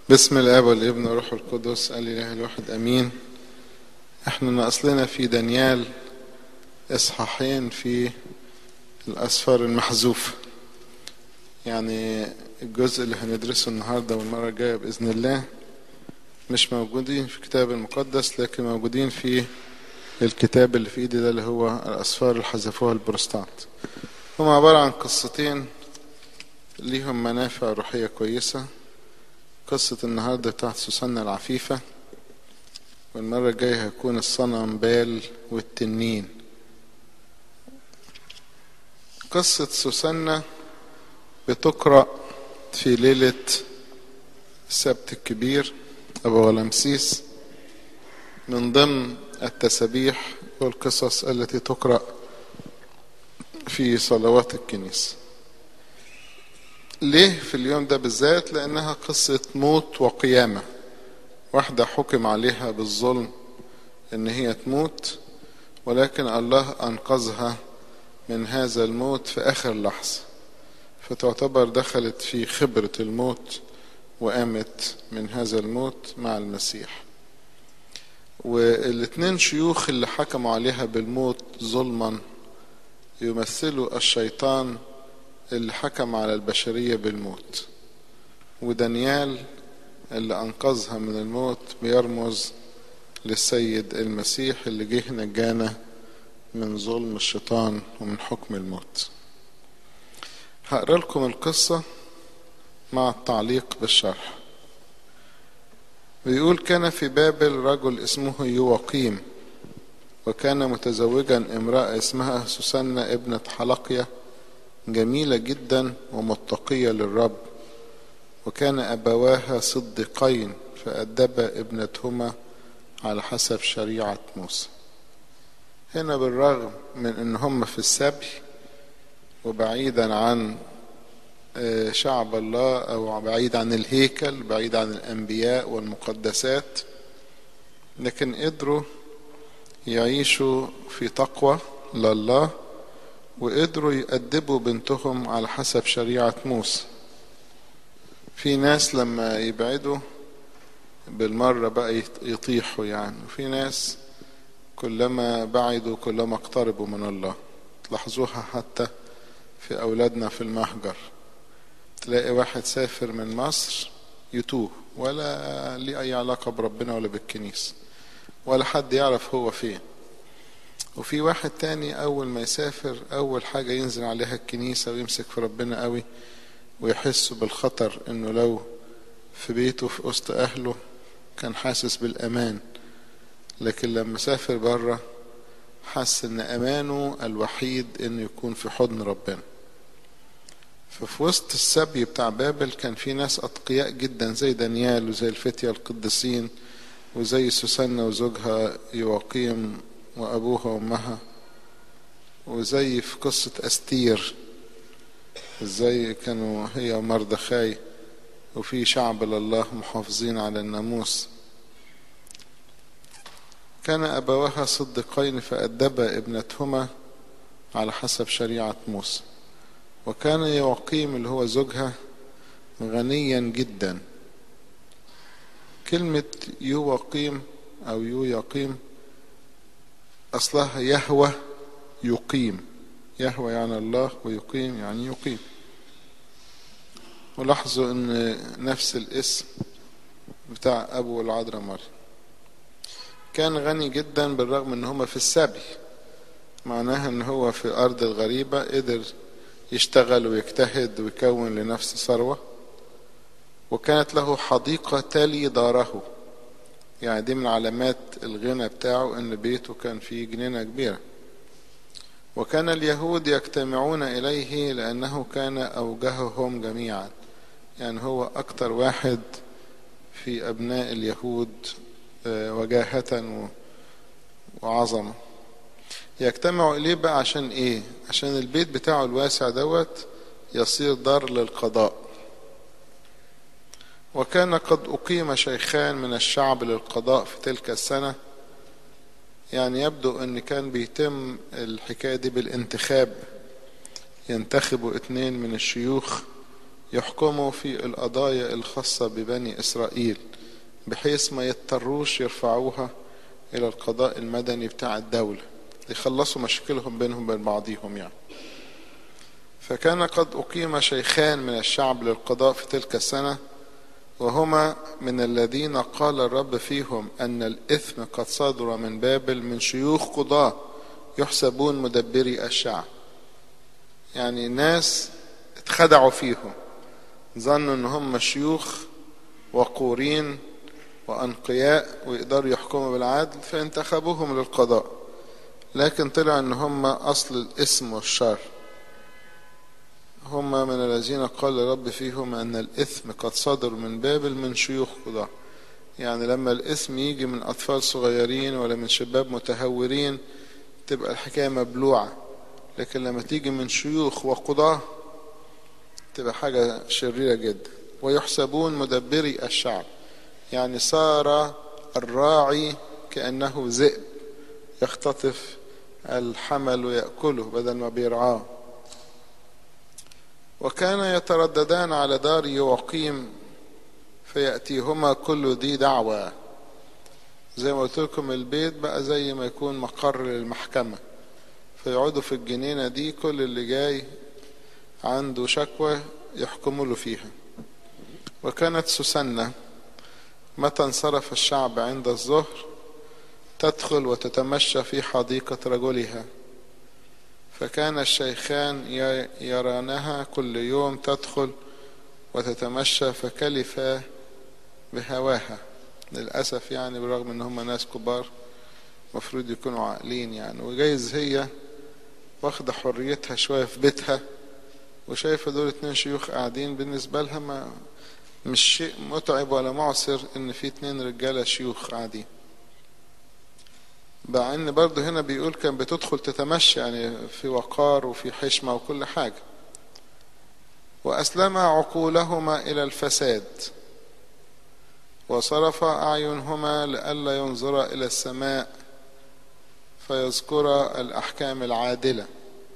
بسم الاب والابن والروح القدس الاله الواحد امين احنا ناقصلنا في دانيال اصحاحين في الاسفار المحذوفه يعني الجزء اللي هندرسه النهارده والمره الجايه باذن الله مش موجودين في الكتاب المقدس لكن موجودين في الكتاب اللي في ايدي ده اللي هو الاسفار اللي حذفوها البروستانت هم عباره عن قصتين ليهم منافع روحيه كويسه قصة النهاردة بتاعت سوسنة العفيفة والمرة الجاية هيكون الصنم بال والتنين قصة سوسنة بتقرأ في ليلة السبت الكبير أبو غلمسيس من ضمن التسابيح والقصص التي تقرأ في صلوات الكنيسه ليه في اليوم ده بالذات لانها قصة موت وقيامة واحدة حكم عليها بالظلم ان هي تموت ولكن الله انقذها من هذا الموت في اخر لحظة فتعتبر دخلت في خبرة الموت وقامت من هذا الموت مع المسيح والاتنين شيوخ اللي حكموا عليها بالموت ظلما يمثلوا الشيطان اللي حكم على البشرية بالموت ودانيال اللي أنقذها من الموت بيرمز للسيد المسيح اللي جه نجانا من ظلم الشيطان ومن حكم الموت هقرا لكم القصة مع التعليق بالشرح بيقول كان في بابل رجل اسمه يواقيم وكان متزوجا امرأة اسمها سوسنة ابنة حلقية جميلة جدا ومتقية للرب وكان أبواها صديقين فأدبا ابنتهما على حسب شريعة موسى هنا بالرغم من ان هم في السبي وبعيدا عن شعب الله او بعيد عن الهيكل بعيد عن الانبياء والمقدسات لكن قدروا يعيشوا في تقوى لله وقدروا يأدبوا بنتهم على حسب شريعة موسى في ناس لما يبعدوا بالمرة بقى يطيحوا يعني وفي ناس كلما بعدوا كلما اقتربوا من الله تلاحظوها حتى في أولادنا في المهجر تلاقي واحد سافر من مصر يتوه ولا ليه أي علاقة بربنا ولا بالكنيسة ولا حد يعرف هو فين وفي واحد تاني أول ما يسافر أول حاجة ينزل عليها الكنيسة ويمسك في ربنا قوي ويحس بالخطر إنه لو في بيته في وسط أهله كان حاسس بالأمان لكن لما سافر بره حس إن أمانه الوحيد إنه يكون في حضن ربنا ففي وسط السبي بتاع بابل كان في ناس أتقياء جدا زي دانيال وزي الفتية القديسين وزي سوسنة وزوجها يواقيم وأبوها وأمها وزي في قصة أستير ازاي كانوا هي ومردخاي وفي شعب لله محافظين على الناموس كان أبواها صديقين فأدبا ابنتهما على حسب شريعة موسى وكان يواقيم اللي هو زوجها غنيا جدا كلمة يواقيم أو يويقيم أصلها يهوى يقيم يهوى يعني الله ويقيم يعني يقيم ولاحظوا ان نفس الاسم بتاع ابو العذراء مريم كان غني جدا بالرغم ان هما في السبي معناها ان هو في ارض الغريبة قدر يشتغل ويجتهد ويكون لنفسه ثروة وكانت له حديقة تلي داره يعني دي من علامات الغنى بتاعه ان بيته كان فيه جنينة كبيرة وكان اليهود يجتمعون إليه لأنه كان أوجههم جميعا يعني هو أكتر واحد في أبناء اليهود وجاهة وعظمة يجتمعوا إليه بقى عشان إيه عشان البيت بتاعه الواسع دوت يصير دار للقضاء وكان قد أقيم شيخان من الشعب للقضاء في تلك السنة يعني يبدو ان كان بيتم الحكايه دي بالانتخاب ينتخبوا اتنين من الشيوخ يحكموا في القضايا الخاصة ببني إسرائيل بحيث ما يضطروش يرفعوها إلى القضاء المدني بتاع الدولة يخلصوا مشاكلهم بينهم وبين بعضيهم يعني فكان قد أقيم شيخان من الشعب للقضاء في تلك السنة وهما من الذين قال الرب فيهم أن الإثم قد صدر من بابل من شيوخ قضاة يحسبون مدبري الشعب يعني ناس اتخدعوا فيهم ظنوا ان هم شيوخ وقورين وانقياء ويقدروا يحكموا بالعدل فانتخبوهم للقضاء لكن طلع ان هم اصل الاسم والشر هم من الذين قال الرب فيهم ان الاثم قد صدر من بابل من شيوخ قضاة يعني لما الاسم يجي من اطفال صغيرين ولا من شباب متهورين تبقى الحكايه مبلوعه لكن لما تيجي من شيوخ وقضاه تبقى حاجة شريرة جدا ويحسبون مدبري الشعب يعني صار الراعي كأنه ذئب يختطف الحمل ويأكله بدل ما بيرعاه وكان يترددان على دار يوقيم فيأتيهما كل ذي دعوة زي ما قلت لكم البيت بقى زي ما يكون مقر للمحكمة فيقعدوا في الجنينة دي كل اللي جاي عنده شكوى يحكموا له فيها وكانت سوسنة متى انصرف الشعب عند الظهر تدخل وتتمشى في حديقة رجلها فكان الشيخان يرانها كل يوم تدخل وتتمشى فكلفا بهواها للأسف يعني بالرغم ان هم ناس كبار مفروض يكونوا عاقلين يعني وجايز هي واخدة حريتها شوية في بيتها وشايفة دول اتنين شيوخ قاعدين بالنسبة لها ما مش شيء متعب ولا معسر ان في اتنين رجالة شيوخ قاعدين مع ان برضه هنا بيقول كان بتدخل تتمشى يعني في وقار وفي حشمة وكل حاجة وأسلم عقولهما إلى الفساد وصرف أعينهما لئلا ينظر إلى السماء فيذكر الأحكام العادلة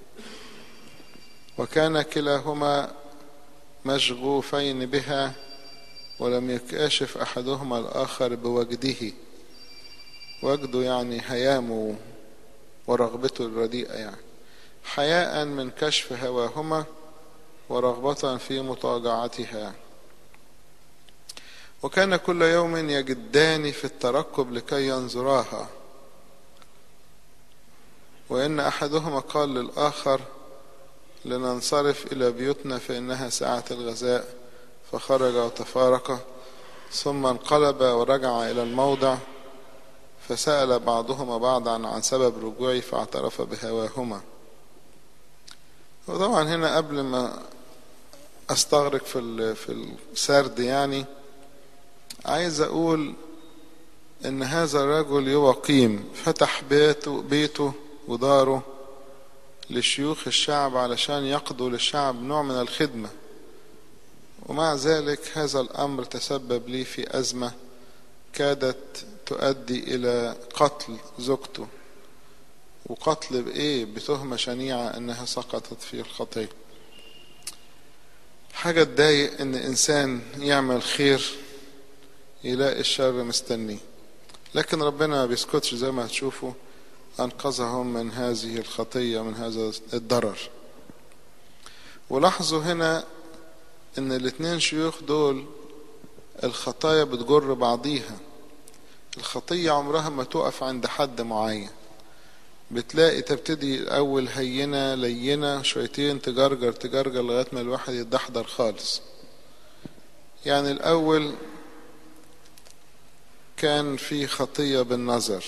وكان كلاهما مشغوفين بها ولم يكاشف أحدهما الآخر بوجده وجده يعني هيامه ورغبته الرديئة يعني حياء من كشف هواهما ورغبة في مطاجعتها وكان كل يوم يجدان في الترقب لكي ينظراها وإن أحدهما قال للآخر لننصرف إلى بيوتنا فإنها ساعة الغذاء فخرج وتفارق ثم انقلب ورجع إلى الموضع فسأل بعضهما بعضا عن سبب رجوعي فاعترف بهواهما وطبعا هنا قبل ما استغرق في في السرد يعني عايز اقول ان هذا الرجل يوقيم فتح بيته بيته وداره لشيوخ الشعب علشان يقضوا للشعب نوع من الخدمة ومع ذلك هذا الأمر تسبب لي في أزمة كادت تؤدي إلى قتل زوجته وقتل بإيه بتهمة شنيعة أنها سقطت في الخطية حاجة تضايق إن إنسان يعمل خير يلاقي الشر مستنيه لكن ربنا ما بيسكتش زي ما هتشوفوا أنقذهم من هذه الخطية من هذا الضرر ولاحظوا هنا إن الاتنين شيوخ دول الخطايا بتجر بعضيها الخطية عمرها ما تقف عند حد معين بتلاقي تبتدي الأول هينة لينة شويتين تجرجر تجرجر لغاية ما الواحد يتدحضر خالص يعني الأول كان في خطية بالنظر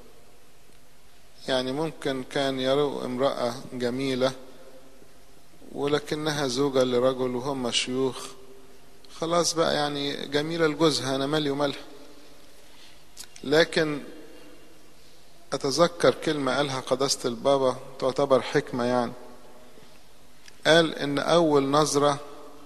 يعني ممكن كان يروا امرأة جميلة ولكنها زوجة لرجل وهم شيوخ خلاص بقى يعني جميلة لجوزها أنا مالي ومالها لكن أتذكر كلمة قالها قداسة البابا تعتبر حكمة يعني قال إن أول نظرة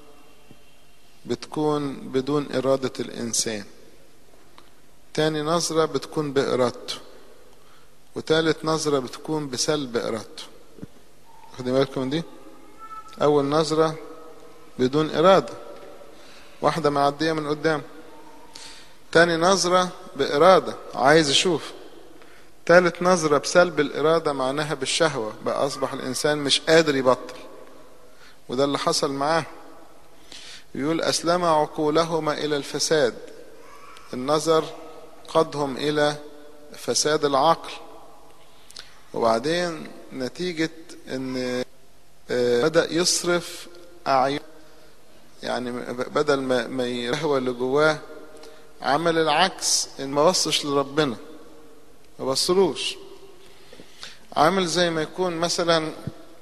بتكون بدون إرادة الإنسان تاني نظرة بتكون بإرادته وتالت نظرة بتكون بسلب إرادته واخدين بالكم دي أول نظرة بدون إرادة واحدة معدية من قدام تاني نظرة بإرادة عايز يشوف تالت نظرة بسلب الإرادة معناها بالشهوة بقى أصبح الإنسان مش قادر يبطل وده اللي حصل معاه يقول أسلم عقولهما إلى الفساد النظر قادهم إلى فساد العقل وبعدين نتيجة ان بدأ يصرف أعين يعني بدل ما ما يهوى اللي جواه عمل العكس ان ما بصش لربنا ما بصلوش عامل زي ما يكون مثلا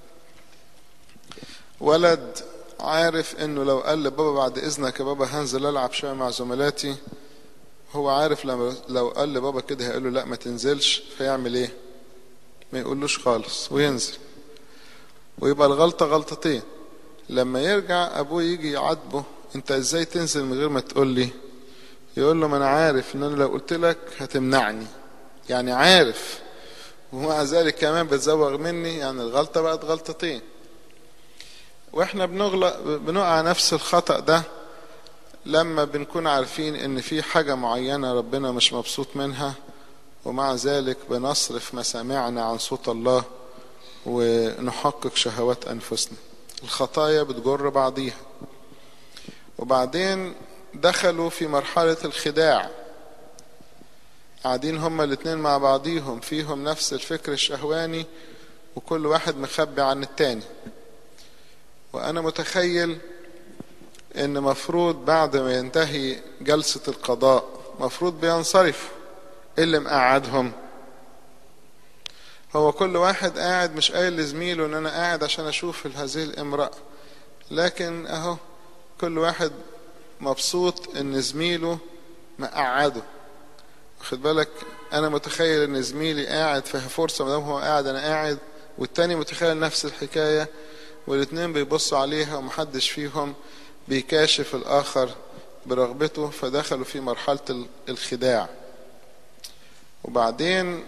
ولد عارف انه لو قال لبابا بعد اذنك يا بابا هنزل العب شويه مع زملاتي هو عارف لما لو قال لبابا كده هيقول له لا ما تنزلش فيعمل ايه ما يقولوش خالص وينزل ويبقى الغلطة غلطتين لما يرجع ابوه يجي يعاتبه انت ازاي تنزل من غير ما تقول لي يقول له ما انا عارف ان انا لو قلت لك هتمنعني يعني عارف ومع ذلك كمان بتزوغ مني يعني الغلطة بقت غلطتين واحنا بنغلط بنقع نفس الخطأ ده لما بنكون عارفين ان في حاجة معينة ربنا مش مبسوط منها ومع ذلك بنصرف مسامعنا عن صوت الله ونحقق شهوات أنفسنا الخطايا بتجر بعضيها وبعدين دخلوا في مرحلة الخداع قاعدين هما الاتنين مع بعضيهم فيهم نفس الفكر الشهواني وكل واحد مخبي عن التاني وأنا متخيل إن مفروض بعد ما ينتهي جلسة القضاء مفروض بينصرفوا اللي مقعدهم هو كل واحد قاعد مش قايل لزميله ان انا قاعد عشان اشوف هذه الامرأة لكن اهو كل واحد مبسوط ان زميله مقعده واخد بالك انا متخيل ان زميلي قاعد فيها فرصة مدام هو قاعد انا قاعد والتاني متخيل نفس الحكاية والاتنين بيبصوا عليها ومحدش فيهم بيكاشف الاخر برغبته فدخلوا في مرحلة الخداع وبعدين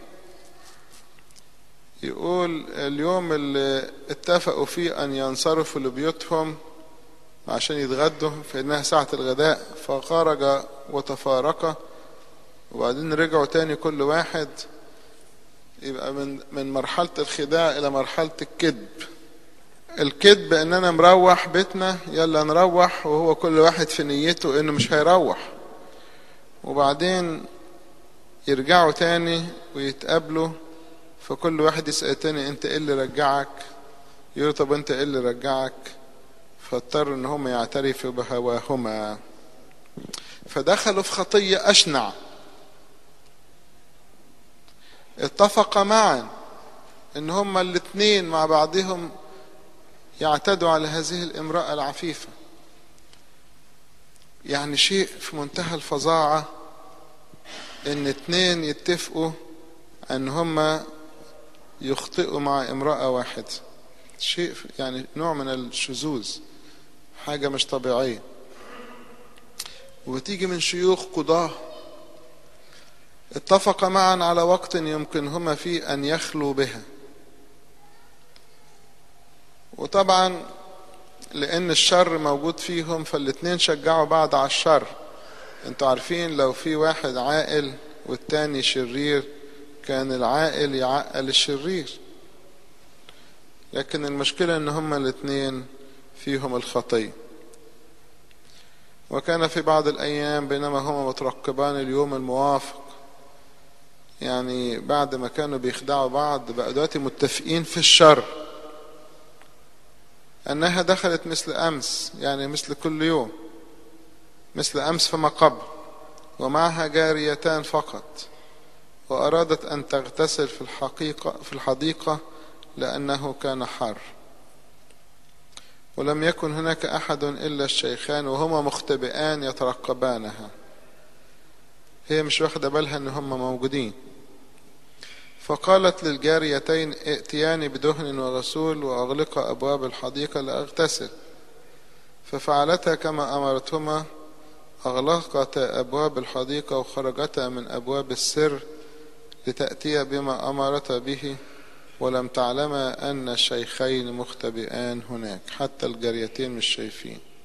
يقول اليوم اللي اتفقوا فيه أن ينصرفوا لبيوتهم عشان يتغدوا فإنها ساعة الغداء فخرج وتفارقا وبعدين رجعوا تاني كل واحد يبقى من من مرحلة الخداع إلى مرحلة الكذب الكذب إن أنا مروح بيتنا يلا نروح وهو كل واحد في نيته إنه مش هيروح وبعدين يرجعوا تاني ويتقابلوا فكل واحد يسأل تاني انت ايه اللي رجعك يقول طب انت ايه اللي رجعك فاضطروا ان هم يعترفوا بهواهما فدخلوا في خطية اشنع اتفقا معا ان هما الاتنين مع بعضهم يعتدوا على هذه الامرأة العفيفة يعني شيء في منتهى الفظاعة ان اتنين يتفقوا ان هما يخطئوا مع امرأة واحدة شيء يعني نوع من الشذوذ حاجة مش طبيعية وتيجي من شيوخ قضاه اتفق معا على وقت يمكنهما فيه أن يخلوا بها وطبعا لأن الشر موجود فيهم فالاتنين شجعوا بعض على الشر انتوا عارفين لو في واحد عاقل والتاني شرير كان العاقل يعقل الشرير لكن المشكلة ان هما الاتنين فيهم الخطية وكان في بعض الأيام بينما هما مترقبان اليوم الموافق يعني بعد ما كانوا بيخدعوا بعض بقى دلوقتي متفقين في الشر أنها دخلت مثل أمس يعني مثل كل يوم مثل أمس فما قبل ومعها جاريتان فقط وأرادت أن تغتسل في الحقيقة في الحديقة لأنه كان حر ولم يكن هناك أحد إلا الشيخان وهما مختبئان يترقبانها هي مش واخدة بالها إن هما موجودين فقالت للجاريتين ائتياني بدهن وغسول وأغلق أبواب الحديقة لأغتسل ففعلتا كما أمرتهما أغلقتا أبواب الحديقة وخرجتا من أبواب السر لتأتي بما أمرتا به ولم تعلما أن الشيخين مختبئان هناك حتى الجاريتين مش شايفين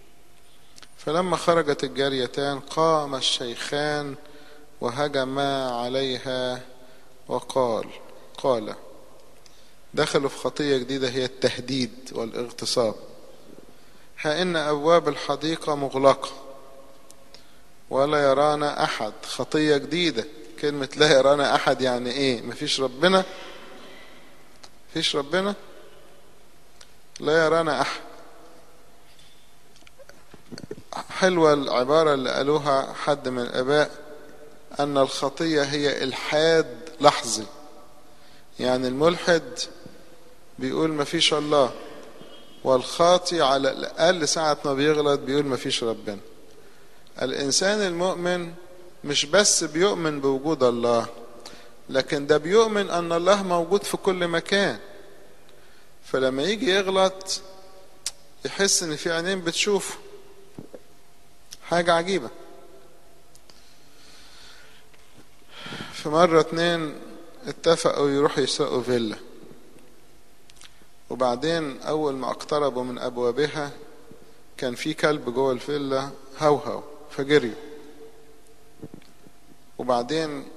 فلما خرجت الجاريتان قام الشيخان وهجما عليها وقال قال دخلوا في خطية جديدة هي التهديد والاغتصاب ها إن أبواب الحديقة مغلقة ولا يرانا أحد خطية جديدة كلمة لا يرانا أحد يعني إيه مفيش ربنا مفيش ربنا لا يرانا أحد حلوة العبارة اللي قالوها حد من الآباء أن الخطية هي إلحاد لحظي يعني الملحد بيقول مفيش الله والخاطي على الأقل ساعة ما بيغلط بيقول مفيش ربنا الإنسان المؤمن مش بس بيؤمن بوجود الله لكن ده بيؤمن أن الله موجود في كل مكان فلما يجي يغلط يحس إن في عينين بتشوفه حاجة عجيبة في مرة اتنين اتفقوا يروحوا يسرقوا فيلا وبعدين أول ما اقتربوا من أبوابها كان في كلب جوه الفيلا هوهو فجريوا وبعدين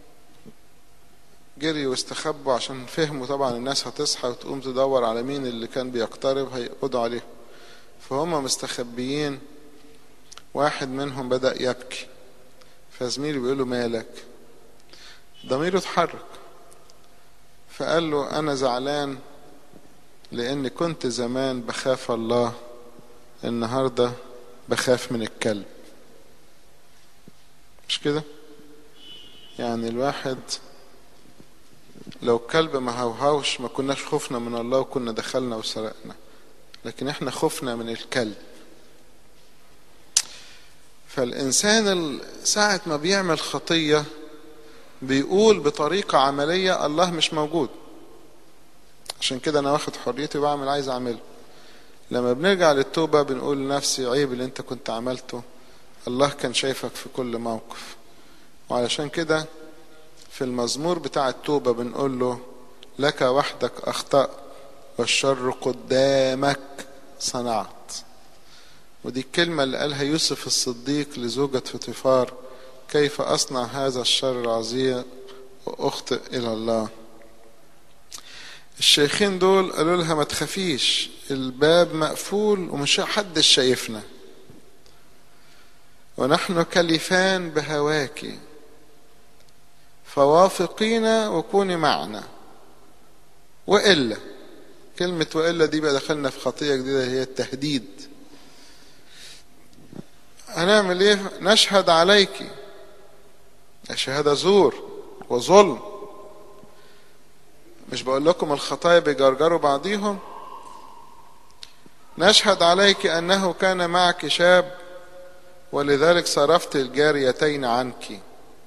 جريوا واستخبوا عشان فهموا طبعا الناس هتصحى وتقوم تدور على مين اللي كان بيقترب هيقبضوا عليه فهم مستخبيين واحد منهم بدأ يبكي فزميلي بيقول له مالك ضميره اتحرك فقال له أنا زعلان لأني كنت زمان بخاف الله النهاردة بخاف من الكلب مش كده يعني الواحد لو الكلب ما هوهوش ما كناش خفنا من الله وكنا دخلنا وسرقنا لكن احنا خفنا من الكلب فالإنسان ساعة ما بيعمل خطية بيقول بطريقة عملية الله مش موجود عشان كده أنا واخد حريتي وبعمل عايز أعمله لما بنرجع للتوبة بنقول لنفسي عيب اللي أنت كنت عملته الله كان شايفك في كل موقف وعلشان كده في المزمور بتاع التوبة بنقول له لك وحدك أخطأت والشر قدامك صنعت ودي الكلمة اللي قالها يوسف الصديق لزوجة فطيفار كيف أصنع هذا الشر العظيم وأخطئ إلى الله الشيخين دول قالوا لها ما تخافيش الباب مقفول ومش حد شايفنا ونحن كلفان بهواك فوافقينا وكوني معنا وإلا كلمة وإلا دي بقى دخلنا في خطية جديدة هي التهديد هنعمل ايه نشهد عليك الشهادة زور وظلم مش بقول لكم الخطايا بيجرجروا بعضيهم نشهد عليك أنه كان معك شاب ولذلك صرفت الجاريتين عنك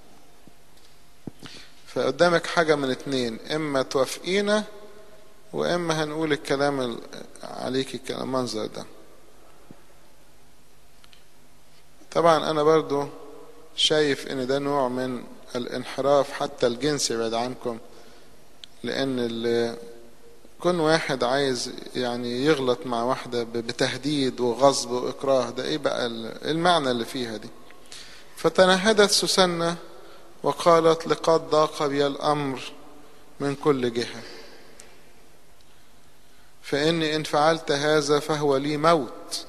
فقدامك حاجة من اتنين إما توافقينا وإما هنقول الكلام عليك المنظر ده طبعا أنا برضو شايف إن ده نوع من الانحراف حتى الجنس يبعد عنكم لأن اللي كون واحد عايز يعني يغلط مع واحدة بتهديد وغصب وإكراه ده إيه بقى المعنى اللي فيها دي فتنهدت سوسنة وقالت لقد ضاق بي الأمر من كل جهة فإني إن فعلت هذا فهو لي موت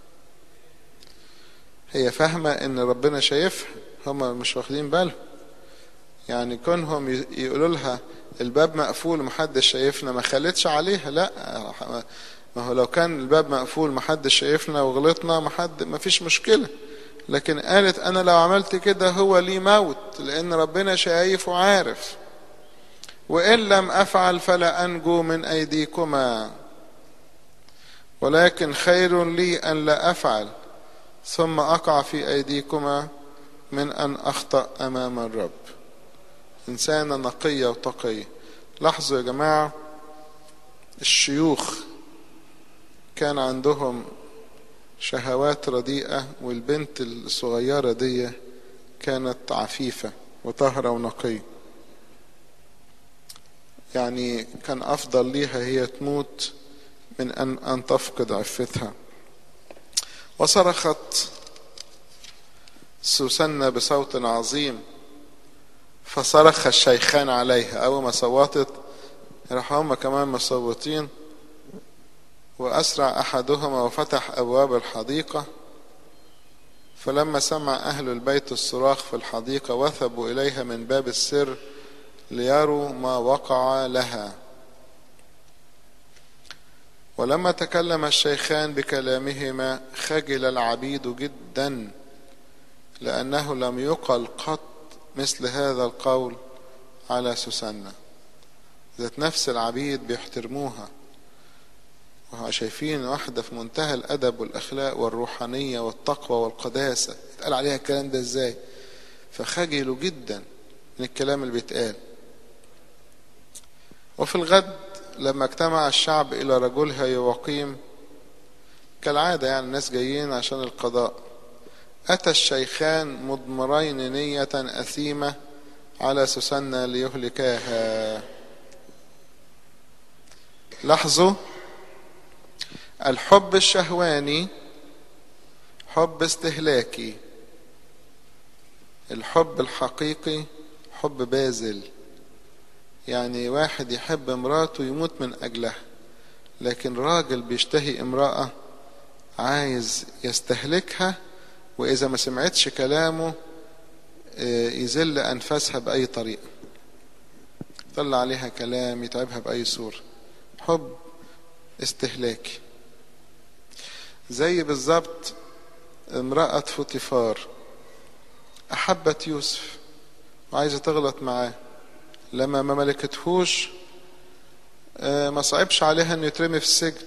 هي فاهمة إن ربنا شايفها هما مش واخدين بالهم يعني كونهم يقولوا لها الباب مقفول محدش شايفنا ما خلتش عليها لا ما هو لو كان الباب مقفول محدش شايفنا وغلطنا محد ما فيش مشكلة لكن قالت أنا لو عملت كده هو لي موت لأن ربنا شايف وعارف وإن لم أفعل فلا أنجو من أيديكما ولكن خير لي أن لا أفعل ثم أقع في أيديكما من أن أخطأ أمام الرب إنسانة نقية وتقية لاحظوا يا جماعة الشيوخ كان عندهم شهوات رديئة والبنت الصغيرة دي كانت عفيفة وطهرة ونقية يعني كان أفضل ليها هي تموت من أن أن تفقد عفتها وصرخت سوسنة بصوت عظيم فصرخ الشيخان عليها أول ما صوتت راحوا هما كمان مصوتين وأسرع أحدهما وفتح أبواب الحديقة فلما سمع أهل البيت الصراخ في الحديقة وثبوا إليها من باب السر ليروا ما وقع لها ولما تكلم الشيخان بكلامهما خجل العبيد جدا لأنه لم يقل قط مثل هذا القول على سوسنة ذات نفس العبيد بيحترموها وشايفين واحدة في منتهى الأدب والأخلاق والروحانية والتقوى والقداسة اتقال عليها الكلام ده ازاي فخجلوا جدا من الكلام اللي بيتقال وفي الغد لما اجتمع الشعب إلى رجلها يواقيم كالعادة يعني الناس جايين عشان القضاء أتى الشيخان مضمرين نية أثيمة على سوسنة ليهلكاها لاحظوا الحب الشهواني حب استهلاكي الحب الحقيقي حب باذل يعني واحد يحب امراته يموت من اجلها لكن راجل بيشتهي امرأة عايز يستهلكها واذا ما سمعتش كلامه يذل انفاسها باي طريقة يطلع عليها كلام يتعبها باي صورة حب استهلاكي زي بالظبط امرأة فوتيفار أحبت يوسف وعايزة تغلط معاه لما ما ملكتهوش ما صعبش عليها انه يترمي في السجن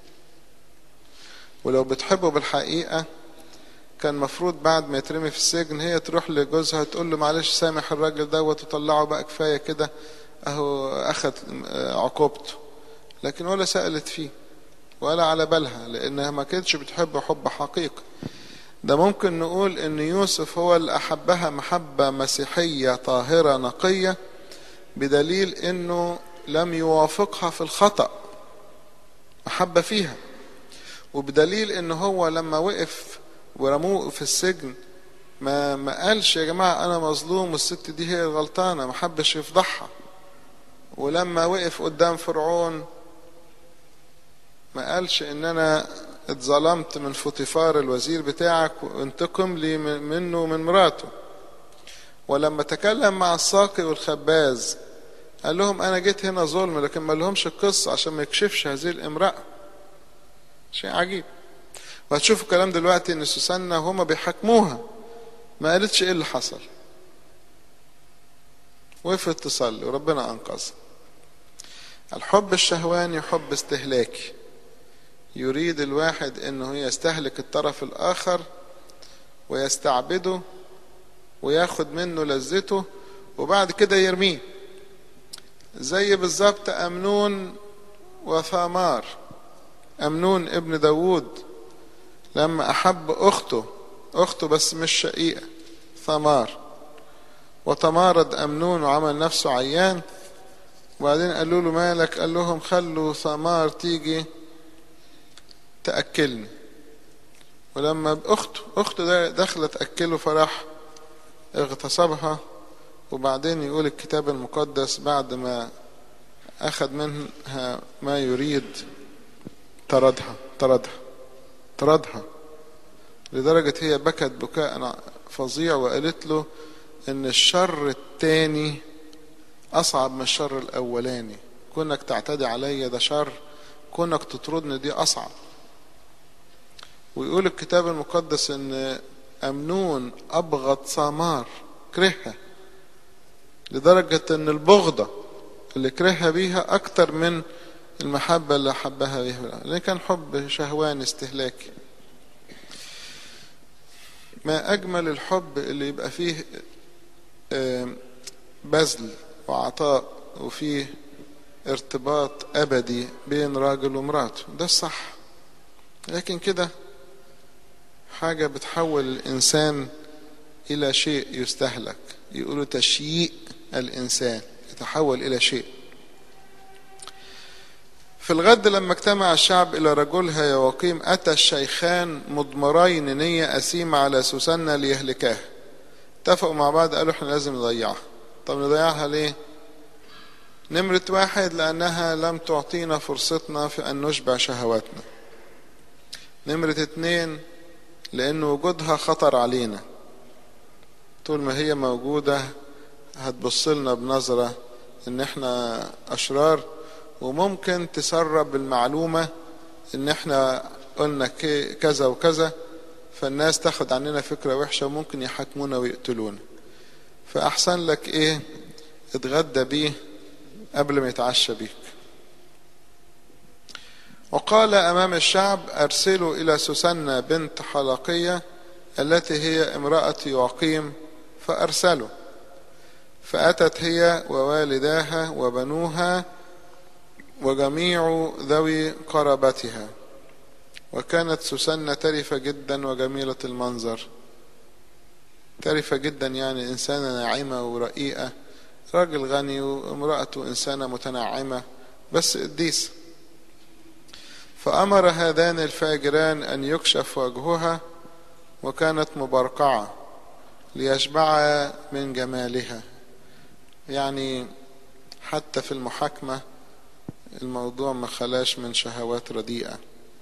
ولو بتحبه بالحقيقة كان مفروض بعد ما يترمي في السجن هي تروح لجوزها تقول له معلش سامح الراجل دوت وطلعه بقى كفاية كده اهو اخد عقوبته لكن ولا سألت فيه ولا على بالها لانها ما كانتش بتحبه حب حقيقي ده ممكن نقول ان يوسف هو اللي احبها محبة مسيحية طاهرة نقية بدليل انه لم يوافقها في الخطأ محبة فيها وبدليل ان هو لما وقف ورموه في السجن ما ما قالش يا جماعة انا مظلوم والست دي هي الغلطانة ما حبش يفضحها ولما وقف قدام فرعون ما قالش ان انا اتظلمت من فوتيفار الوزير بتاعك وانتقم لي منه ومن مراته ولما تكلم مع الساقي والخباز قال لهم انا جيت هنا ظلم لكن ما لهمش القصة عشان ما يكشفش هذه الامرأة شيء عجيب وهتشوفوا الكلام دلوقتي ان سوسنة هما بيحاكموها ما قالتش ايه اللي حصل وقفت تصلي وربنا انقذها الحب الشهواني حب استهلاكي يريد الواحد انه يستهلك الطرف الاخر ويستعبده وياخد منه لذته وبعد كده يرميه زي بالظبط امنون وثامار امنون ابن داوود لما احب اخته اخته بس مش شقيقه ثمار وتمارض امنون وعمل نفسه عيان وبعدين قالوا له مالك قال لهم خلوا ثمار تيجي تأكلني ولما أخته أخته دخلت تأكله فراح اغتصبها وبعدين يقول الكتاب المقدس بعد ما أخذ منها ما يريد طردها طردها طردها لدرجة هي بكت بكاء فظيع وقالت له إن الشر التاني أصعب من الشر الأولاني كونك تعتدي عليا ده شر كونك تطردني دي أصعب ويقول الكتاب المقدس ان امنون ابغض سامار كرهها لدرجة ان البغضة اللي كرهها بيها اكتر من المحبة اللي حبها بيها لان كان حب شهواني استهلاكي ما اجمل الحب اللي يبقى فيه بذل وعطاء وفيه ارتباط ابدي بين راجل ومراته ده الصح لكن كده حاجة بتحول الإنسان إلى شيء يستهلك يقولوا تشييء الإنسان يتحول إلى شيء في الغد لما اجتمع الشعب إلى رجلها يواقيم أتى الشيخان مضمرين نية أسيمة على سوسنة ليهلكاها اتفقوا مع بعض قالوا احنا لازم نضيعها طب نضيعها ليه نمرة واحد لأنها لم تعطينا فرصتنا في أن نشبع شهواتنا نمرة اتنين لأن وجودها خطر علينا طول ما هي موجودة هتبص لنا بنظرة إن إحنا أشرار وممكن تسرب المعلومة إن إحنا قلنا كذا وكذا فالناس تاخد عننا فكرة وحشة وممكن يحاكمونا ويقتلونا فأحسن لك إيه اتغدى بيه قبل ما يتعشى بيك وقال أمام الشعب أرسلوا إلى سوسنة بنت حلقية التي هي امرأة يواقيم فأرسلوا فأتت هي ووالداها وبنوها وجميع ذوي قرابتها وكانت سوسنة ترفة جدا وجميلة المنظر ترفة جدا يعني إنسانة ناعمة ورقيقة راجل غني وامرأته إنسانة متنعمة بس قديس فأمر هذان الفاجران أن يكشف وجهها وكانت مبرقعة ليشبع من جمالها يعني حتى في المحاكمة الموضوع ما خلاش من شهوات رديئة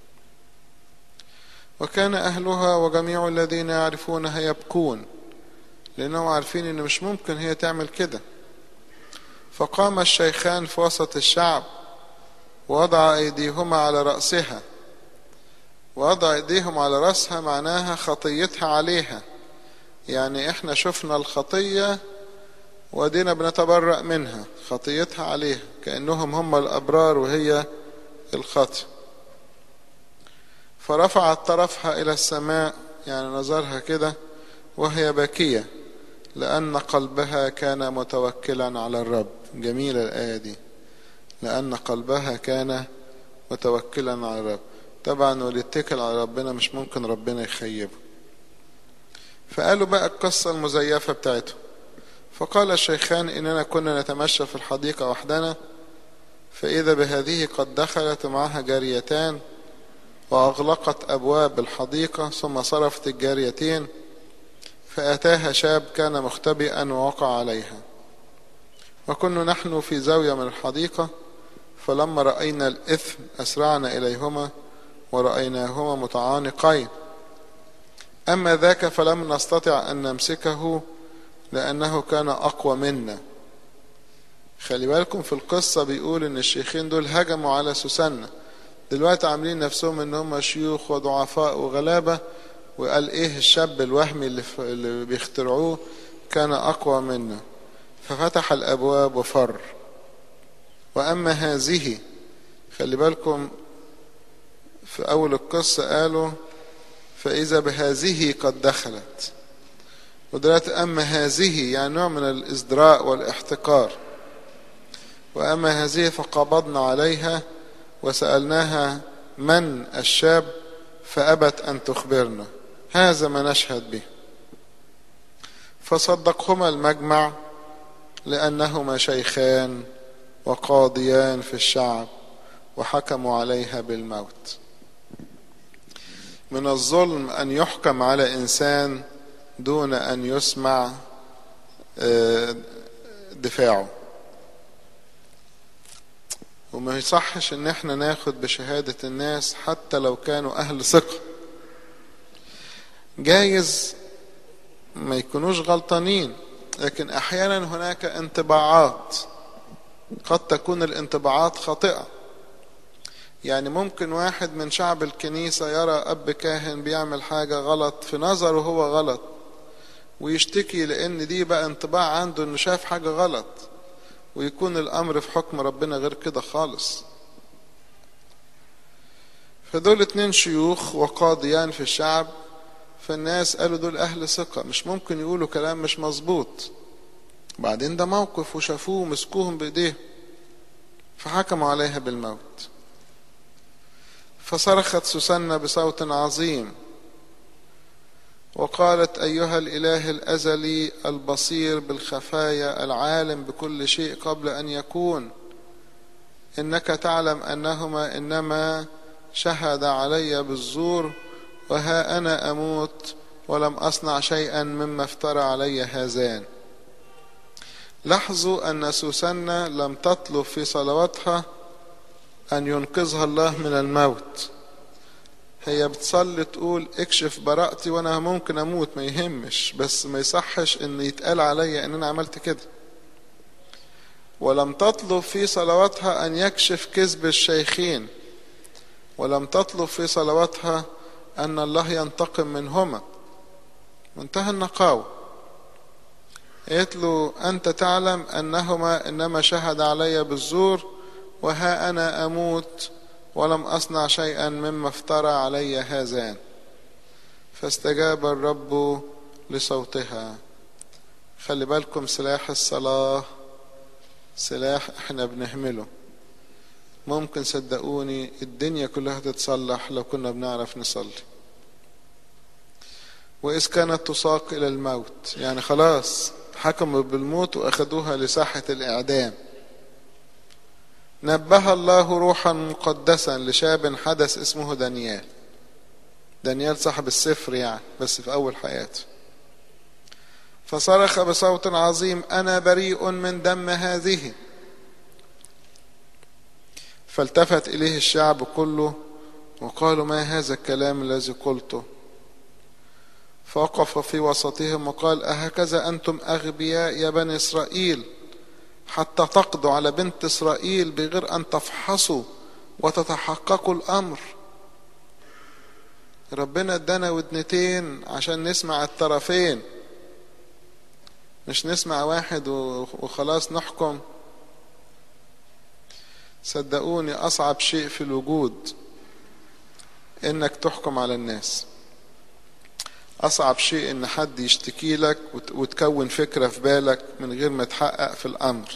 وكان أهلها وجميع الذين يعرفونها يبكون لأنهم عارفين إن مش ممكن هي تعمل كده فقام الشيخان في وسط الشعب ووضع أيديهما على رأسها ووضع أيديهم على رأسها معناها خطيتها عليها يعني إحنا شفنا الخطية ودينا بنتبرأ منها خطيتها عليها كأنهم هم الأبرار وهي الخطي فرفعت طرفها إلى السماء يعني نظرها كده وهي باكية لأن قلبها كان متوكلا على الرب جميلة الآية دي لأن قلبها كان متوكلا على الرب طبعا واللي يتكل على ربنا مش ممكن ربنا يخيبه فقالوا بقى القصة المزيفة بتاعته فقال الشيخان إننا كنا نتمشى في الحديقة وحدنا فإذا بهذه قد دخلت معها جاريتان وأغلقت أبواب الحديقة ثم صرفت الجاريتين فأتاها شاب كان مختبئا ووقع عليها وكنا نحن في زاوية من الحديقة فلما رأينا الإثم أسرعنا إليهما ورأيناهما متعانقين أما ذاك فلم نستطع أن نمسكه لأنه كان أقوى منا خلي بالكم في القصة بيقول إن الشيخين دول هجموا على سوسنة دلوقتي عاملين نفسهم إن هم شيوخ وضعفاء وغلابة وقال إيه الشاب الوهمي اللي, اللي بيخترعوه كان أقوى منا ففتح الأبواب وفر وأما هذه خلي بالكم في أول القصة قالوا فإذا بهذه قد دخلت ودلوقتي أما هذه يعني نوع من الإزدراء والاحتقار وأما هذه فقبضنا عليها وسألناها من الشاب فأبت أن تخبرنا هذا ما نشهد به فصدقهما المجمع لأنهما شيخان وقاضيان في الشعب وحكموا عليها بالموت من الظلم أن يحكم على إنسان دون أن يسمع دفاعه وما يصحش ان احنا ناخد بشهادة الناس حتى لو كانوا اهل ثقة جايز ما يكونوش غلطانين لكن احيانا هناك انطباعات قد تكون الانطباعات خاطئة يعني ممكن واحد من شعب الكنيسة يرى اب كاهن بيعمل حاجة غلط في نظره هو غلط ويشتكي لان دي بقى انطباع عنده انه شاف حاجة غلط ويكون الامر في حكم ربنا غير كده خالص فدول اتنين شيوخ وقاضيان في الشعب فالناس قالوا دول اهل ثقة مش ممكن يقولوا كلام مش مظبوط بعدين ده موقف وشافوه ومسكوهم بايديهم فحكموا عليها بالموت فصرخت سوسنة بصوت عظيم وقالت أيها الإله الأزلي البصير بالخفايا العالم بكل شيء قبل أن يكون إنك تعلم أنهما إنما شهد علي بالزور وها أنا أموت ولم أصنع شيئا مما افترى علي هذان لاحظوا أن سوسنة لم تطلب في صلواتها أن ينقذها الله من الموت هي بتصلي تقول اكشف براءتي وانا ممكن اموت ما يهمش بس ما يصحش ان يتقال عليا ان انا عملت كده ولم تطلب في صلواتها ان يكشف كذب الشيخين ولم تطلب في صلواتها ان الله ينتقم منهما منتهى النقاوة قالت له انت تعلم انهما انما شهد علي بالزور وها انا اموت ولم أصنع شيئا مما افترى علي هذان فاستجاب الرب لصوتها خلي بالكم سلاح الصلاة سلاح احنا بنهمله ممكن صدقوني الدنيا كلها تتصلح لو كنا بنعرف نصلي وإذ كانت تساق إلى الموت يعني خلاص حكموا بالموت وأخذوها لساحة الإعدام نبه الله روحا مقدسا لشاب حدث اسمه دانيال دانيال صاحب السفر يعني بس في أول حياته فصرخ بصوت عظيم أنا بريء من دم هذه فالتفت إليه الشعب كله وقالوا ما هذا الكلام الذي قلته فوقف في وسطهم وقال أهكذا أنتم أغبياء يا بني إسرائيل حتى تقضوا على بنت إسرائيل بغير أن تفحصوا وتتحققوا الأمر ربنا ادانا ودنتين عشان نسمع الطرفين مش نسمع واحد وخلاص نحكم صدقوني أصعب شيء في الوجود إنك تحكم على الناس أصعب شيء إن حد يشتكي لك وتكون فكرة في بالك من غير ما تحقق في الأمر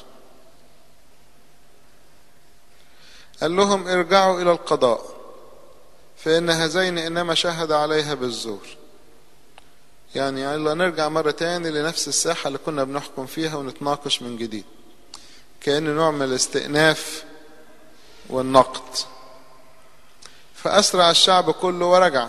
قال لهم ارجعوا إلى القضاء فإن هذين إنما شهد عليها بالزور يعني يلا نرجع مرة تاني لنفس الساحة اللي كنا بنحكم فيها ونتناقش من جديد كأن نوع من الاستئناف والنقد فأسرع الشعب كله ورجع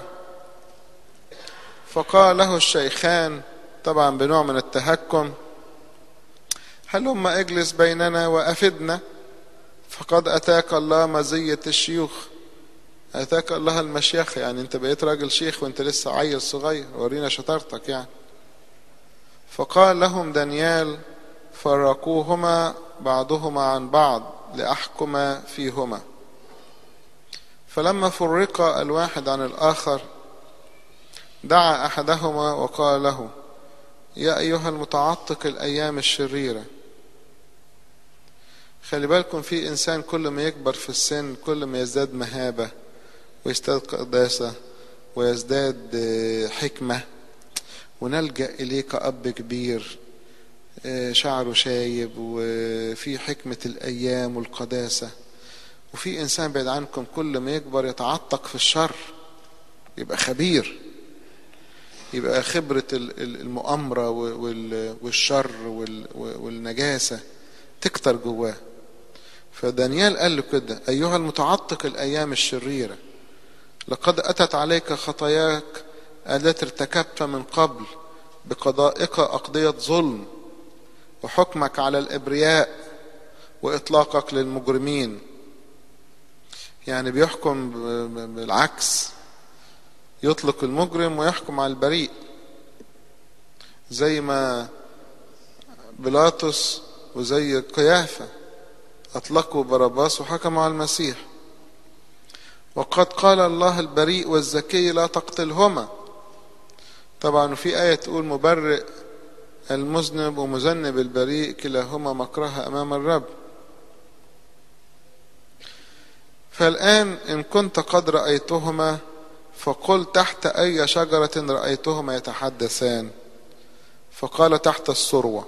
فقال له الشيخان طبعا بنوع من التهكم هلم اجلس بيننا وافدنا فقد اتاك الله مزية الشيوخ اتاك الله المشيخة يعني انت بقيت راجل شيخ وانت لسه عيل صغير ورينا شطارتك يعني فقال لهم دانيال فرقوهما بعضهما عن بعض لأحكم فيهما فلما فرق الواحد عن الآخر دعا احدهما وقال له يا ايها المتعتق الايام الشريره خلي بالكم في انسان كل ما يكبر في السن كل ما يزداد مهابه ويزداد قداسه ويزداد حكمه ونلجا اليه كاب كبير شعره شايب وفي حكمه الايام والقداسه وفي انسان بعيد عنكم كل ما يكبر يتعتق في الشر يبقى خبير يبقى خبرة المؤامرة والشر والنجاسة تكتر جواه فدانيال قال له كده أيها المتعتق الأيام الشريرة لقد أتت عليك خطاياك التي ارتكبت من قبل بقضائك أقضية ظلم وحكمك على الإبرياء وإطلاقك للمجرمين يعني بيحكم بالعكس يطلق المجرم ويحكم على البريء زي ما بيلاطس وزي قيافة أطلقوا باراباس وحكموا على المسيح وقد قال الله البريء والذكي لا تقتلهما طبعا في آية تقول مبرئ المذنب ومذنب البريء كلاهما مكره أمام الرب فالآن إن كنت قد رأيتهما فقل تحت أي شجرة رأيتهما يتحدثان فقال تحت السروة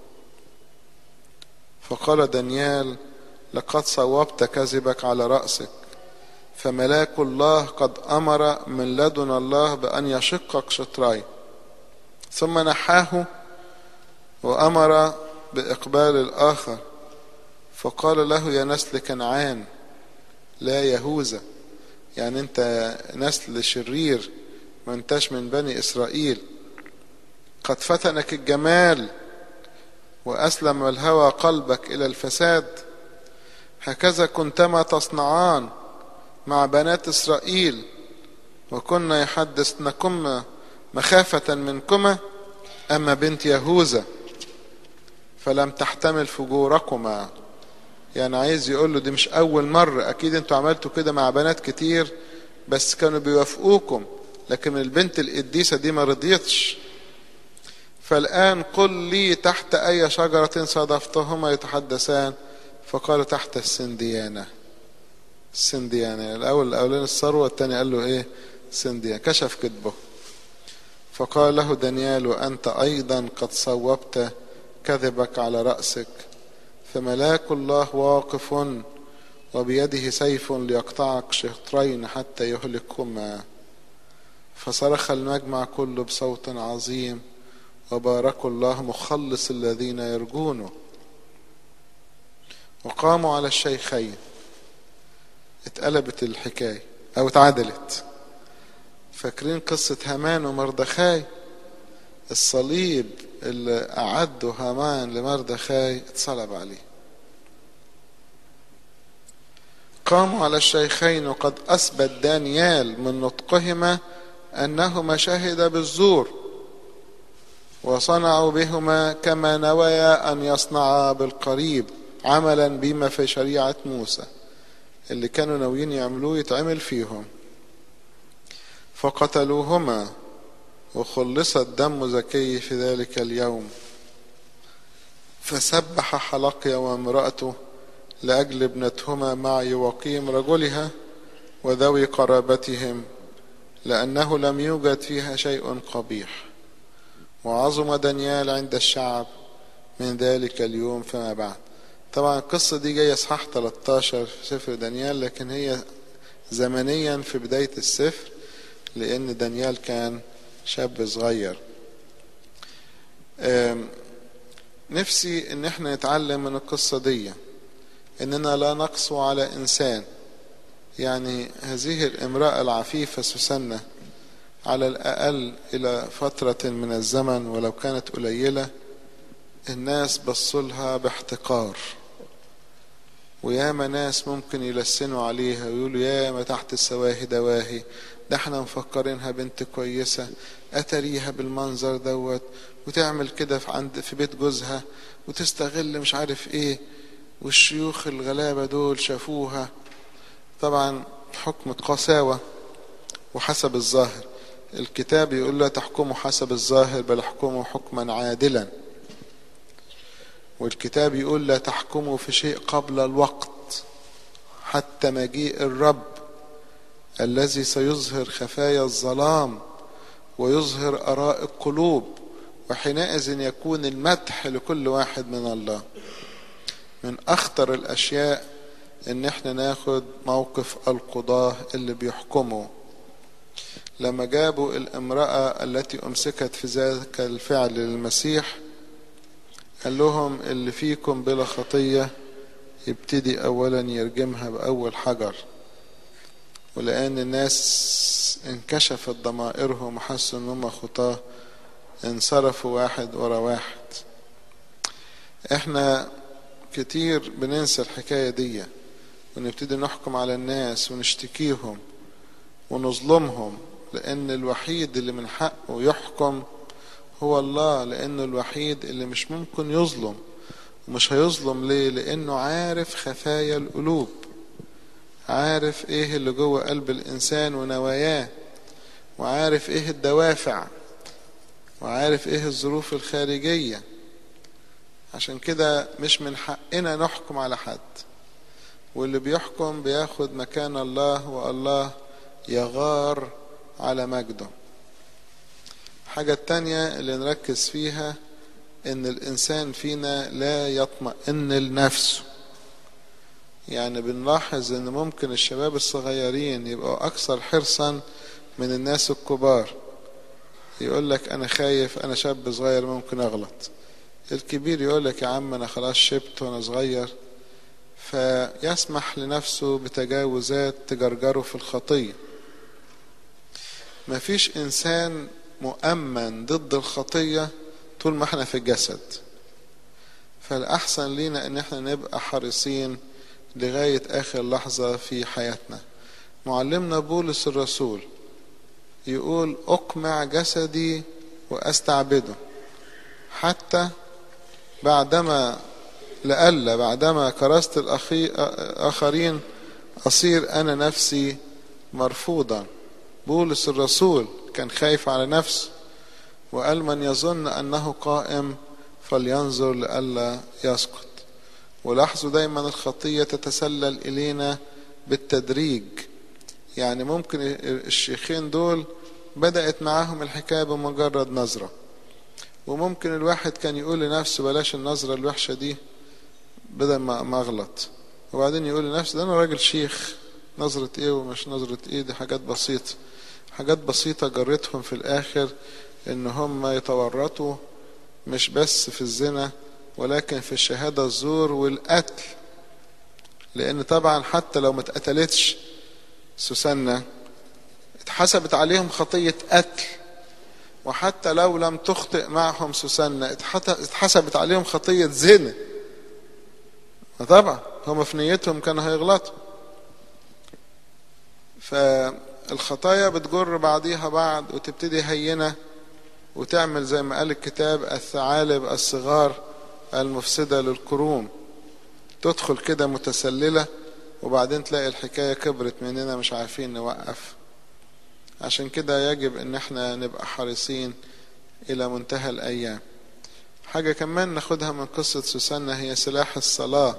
فقال دانيال لقد صوبت كذبك على رأسك فملاك الله قد أمر من لدن الله بأن يشقك شطرين ثم نحاه وأمر بإقبال الآخر فقال له يا نسل كنعان لا يهوذا يعني انت نسل شرير ما انتش من بني اسرائيل قد فتنك الجمال واسلم الهوى قلبك الى الفساد هكذا كنتما تصنعان مع بنات اسرائيل وكنا يحدثنكما مخافة منكما أما بنت يهوذا فلم تحتمل فجوركما يعني عايز يقول له دي مش أول مرة أكيد أنتوا عملتوا كده مع بنات كتير بس كانوا بيوافقوكم لكن البنت القديسة دي ما رضيتش فالآن قل لي تحت أي شجرة صادفتهما يتحدثان فقالوا تحت السنديانة السنديانة الأول الأولين الثروة الثاني قال له إيه سنديانة كشف كذبه فقال له دانيال وأنت أيضا قد صوبت كذبك على رأسك فملاك الله واقف وبيده سيف ليقطعك شطرين حتى يهلكهما فصرخ المجمع كله بصوت عظيم وباركوا الله مخلص الذين يرجونه وقاموا على الشيخين اتقلبت الحكاية أو اتعدلت فاكرين قصة هامان ومردخاي الصليب اللي أعده هامان لمردخاي اتصلب عليه قاموا على الشيخين وقد أثبت دانيال من نطقهما أنهما شهدا بالزور وصنعوا بهما كما نويا أن يصنعا بالقريب عملا بما في شريعة موسى اللي كانوا ناويين يعملوه يتعمل فيهم فقتلوهما وخلصت دم زكي في ذلك اليوم فسبح حلقيا وامرأته لأجل ابنتهما مع يوقيم رجلها وذوي قرابتهم لأنه لم يوجد فيها شيء قبيح وعظم دانيال عند الشعب من ذلك اليوم فما بعد طبعا القصة دي جاية صحاح 13 في سفر دانيال لكن هي زمنيا في بداية السفر لأن دانيال كان شاب صغير نفسي ان احنا نتعلم من القصة دي اننا لا نقسو على انسان يعني هذه الامرأة العفيفة سوسنة على الاقل الى فترة من الزمن ولو كانت قليلة الناس بصلها باحتقار وياما ناس ممكن يلسنوا عليها ويقولوا ياما تحت السواهي دواهي ده احنا مفكرينها بنت كويسة اتريها بالمنظر دوت وتعمل كده في عند في بيت جوزها وتستغل مش عارف ايه والشيوخ الغلابة دول شافوها طبعا حكم قساوة وحسب الظاهر الكتاب يقول لا تحكموا حسب الظاهر بل احكموا حكما عادلا والكتاب يقول لا تحكموا في شيء قبل الوقت حتى مجيء الرب الذي سيظهر خفايا الظلام ويظهر اراء القلوب وحينئذ يكون المدح لكل واحد من الله من اخطر الاشياء ان احنا ناخد موقف القضاه اللي بيحكموا لما جابوا الامراه التي امسكت في ذلك الفعل للمسيح قال لهم اللي فيكم بلا خطيه يبتدي اولا يرجمها باول حجر ولان الناس انكشفت ضمائرهم وحسوا ان هم خطاه انصرفوا واحد ورا واحد احنا كتير بننسى الحكايه دي ونبتدي نحكم على الناس ونشتكيهم ونظلمهم لان الوحيد اللي من حقه يحكم هو الله لانه الوحيد اللي مش ممكن يظلم ومش هيظلم ليه لانه عارف خفايا القلوب عارف ايه اللي جوه قلب الانسان ونواياه وعارف ايه الدوافع وعارف ايه الظروف الخارجيه عشان كده مش من حقنا نحكم على حد واللي بيحكم بياخد مكان الله والله يغار على مجده الحاجة التانية اللي نركز فيها ان الانسان فينا لا يطمئن لنفسه يعني بنلاحظ ان ممكن الشباب الصغيرين يبقوا اكثر حرصا من الناس الكبار يقول لك انا خايف انا شاب صغير ممكن اغلط الكبير يقول لك يا عم انا خلاص شبت وانا صغير فيسمح لنفسه بتجاوزات تجرجره في الخطية مفيش إنسان مؤمن ضد الخطية طول ما احنا في الجسد فالأحسن لينا إن احنا نبقى حريصين لغاية آخر لحظة في حياتنا معلمنا بولس الرسول يقول أقمع جسدي وأستعبده حتى بعدما لألا بعدما كرست الآخرين أصير أنا نفسي مرفوضا بولس الرسول كان خايف على نفسه وقال من يظن أنه قائم فلينظر لئلا يسقط ولاحظوا دايما الخطية تتسلل إلينا بالتدريج يعني ممكن الشيخين دول بدأت معاهم الحكاية بمجرد نظرة وممكن الواحد كان يقول لنفسه بلاش النظرة الوحشة دي بدل ما اغلط وبعدين يقول لنفسه ده انا راجل شيخ نظرة ايه ومش نظرة ايه دي حاجات بسيطة حاجات بسيطة جرتهم في الاخر ان هم يتورطوا مش بس في الزنا ولكن في الشهادة الزور والقتل لان طبعا حتى لو ما اتقتلتش سوسنة اتحسبت عليهم خطية قتل وحتى لو لم تخطئ معهم سوسنة اتحسبت عليهم خطية زنا طبعا هم في نيتهم كانوا هيغلطوا فالخطايا بتجر بعضيها بعض وتبتدي هينة وتعمل زي ما قال الكتاب الثعالب الصغار المفسدة للقرون تدخل كده متسللة وبعدين تلاقي الحكاية كبرت مننا مش عارفين نوقف عشان كده يجب ان احنا نبقى حريصين الى منتهى الايام حاجة كمان ناخدها من قصة سوسنة هي سلاح الصلاة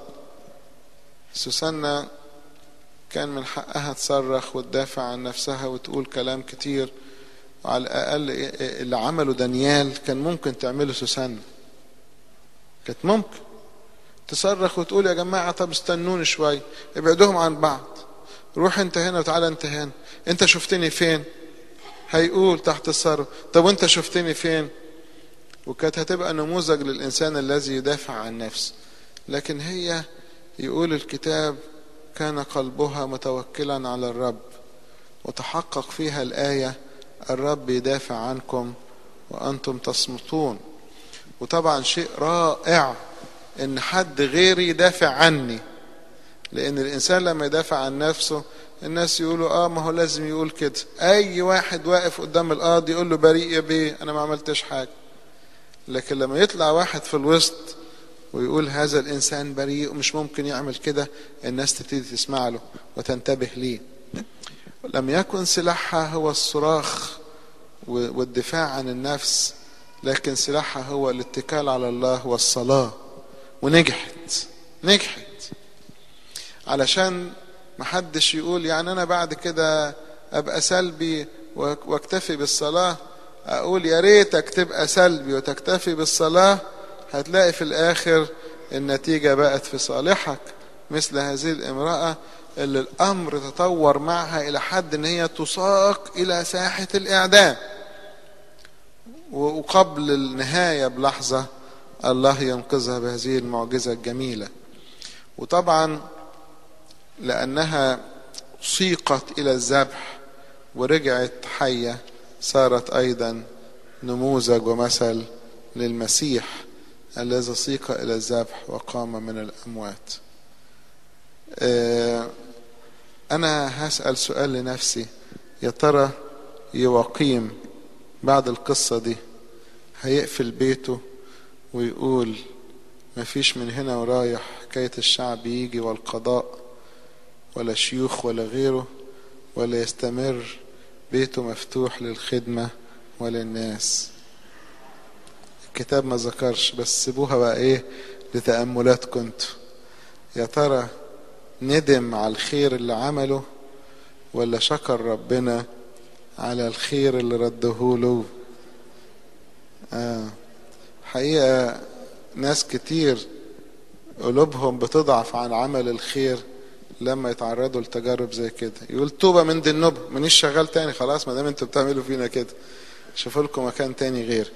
سوسنة كان من حقها تصرخ وتدافع عن نفسها وتقول كلام كتير وعلى الأقل اللي عمله دانيال كان ممكن تعمله سوسنة كانت ممكن تصرخ وتقول يا جماعة طب استنوني شوية ابعدوهم عن بعض روح انت هنا وتعالى انت هنا انت شفتني فين هيقول تحت الثروة طب وانت شفتني فين وكانت هتبقى نموذج للإنسان الذي يدافع عن نفسه لكن هي يقول الكتاب كان قلبها متوكلا على الرب وتحقق فيها الآية الرب يدافع عنكم وأنتم تصمتون وطبعا شيء رائع إن حد غيري يدافع عني لأن الإنسان لما يدافع عن نفسه الناس يقولوا اه ما هو لازم يقول كده اي واحد واقف قدام القاضي يقول له بريء يا بيه انا ما عملتش حاجه لكن لما يطلع واحد في الوسط ويقول هذا الانسان بريء ومش ممكن يعمل كده الناس تبتدي تسمع له وتنتبه ليه لم يكن سلاحها هو الصراخ والدفاع عن النفس لكن سلاحها هو الاتكال على الله والصلاه ونجحت نجحت علشان محدش يقول يعني انا بعد كده ابقى سلبي واكتفي بالصلاه اقول يا ريتك تبقى سلبي وتكتفي بالصلاه هتلاقي في الاخر النتيجه بقت في صالحك مثل هذه الامراه اللي الامر تطور معها الى حد ان هي تساق الى ساحه الاعدام وقبل النهايه بلحظه الله ينقذها بهذه المعجزه الجميله وطبعا لأنها سيقت إلى الذبح ورجعت حية صارت أيضا نموذج ومثل للمسيح الذي سيق إلى الذبح وقام من الأموات أنا هسأل سؤال لنفسي يا ترى يوقيم بعد القصة دي هيقفل بيته ويقول مفيش من هنا ورايح حكاية الشعب يجي والقضاء ولا شيوخ ولا غيره ولا يستمر بيته مفتوح للخدمة وللناس الكتاب ما ذكرش بس سيبوها بقى ايه لتأملات كنت يا ترى ندم على الخير اللي عمله ولا شكر ربنا على الخير اللي رده له آه. حقيقة ناس كتير قلوبهم بتضعف عن عمل الخير لما يتعرضوا لتجارب زي كده يقول توبه من دي النوبه مانيش شغال تاني خلاص ما دام انتوا بتعملوا فينا كده شوفوا لكم مكان تاني غير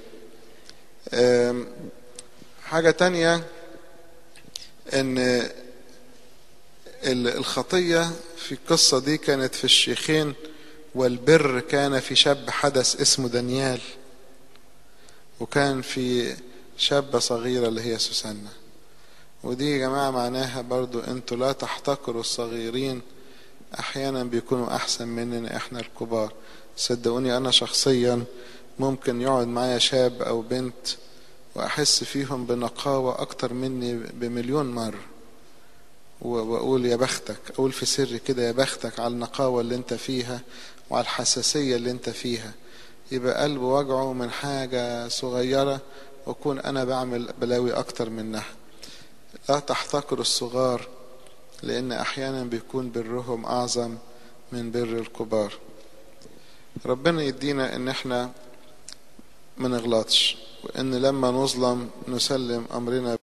حاجة تانية ان الخطية في القصة دي كانت في الشيخين والبر كان في شاب حدث اسمه دانيال وكان في شابة صغيرة اللي هي سوسنة ودي يا جماعة معناها برضو انتوا لا تحتقروا الصغيرين احيانا بيكونوا احسن مننا احنا الكبار صدقوني انا شخصيا ممكن يقعد معايا شاب او بنت واحس فيهم بنقاوة اكتر مني بمليون مرة واقول يا بختك اقول في سر كده يا بختك على النقاوة اللي انت فيها وعلى الحساسية اللي انت فيها يبقى قلبه وجعه من حاجة صغيرة واكون انا بعمل بلاوي اكتر منها لا تحتقروا الصغار لان احيانا بيكون برهم اعظم من بر الكبار ربنا يدينا ان احنا ما نغلطش وان لما نظلم نسلم امرنا